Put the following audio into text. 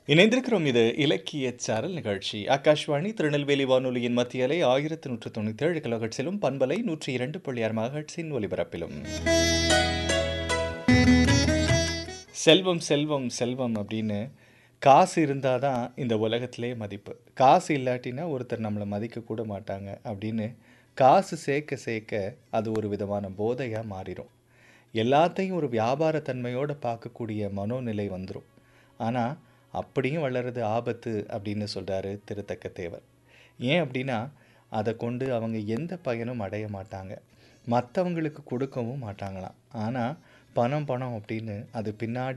இணைந்திருக்கிறோம் இது இலக்கிய சாரல் நிகழ்ச்சி ஆகாஷ்வாணி திருநெல்வேலி வானொலியின் மத்திய அலை ஆயிரத்தி நூற்று தொண்ணூற்றி ஏழு கிலோஹெட்ஸிலும் பண்பலை நூற்றி இரண்டு புள்ளி ஆறு மகட்ஸின் ஒலிபரப்பிலும் செல்வம் செல்வம் செல்வம் அப்படின்னு காசு இருந்தால் தான் இந்த உலகத்திலே மதிப்பு காசு இல்லாட்டினா ஒருத்தர் நம்மளை மதிக்க கூட மாட்டாங்க அப்படின்னு காசு சேர்க்க சேர்க்க அது ஒரு விதமான போதையாக மாறிடும் எல்லாத்தையும் ஒரு வியாபார தன்மையோடு பார்க்கக்கூடிய மனோநிலை வந்துடும் ஆனால் அப்படியும் வளருது ஆபத்து அப்படின்னு சொல்கிறாரு திருத்தக்க தேவர் ஏன் அப்படின்னா அதை கொண்டு அவங்க எந்த பயனும் அடைய மாட்டாங்க மற்றவங்களுக்கு கொடுக்கவும் மாட்டாங்களாம் ஆனால் பணம் பணம் அப்படின்னு அது பின்னாடி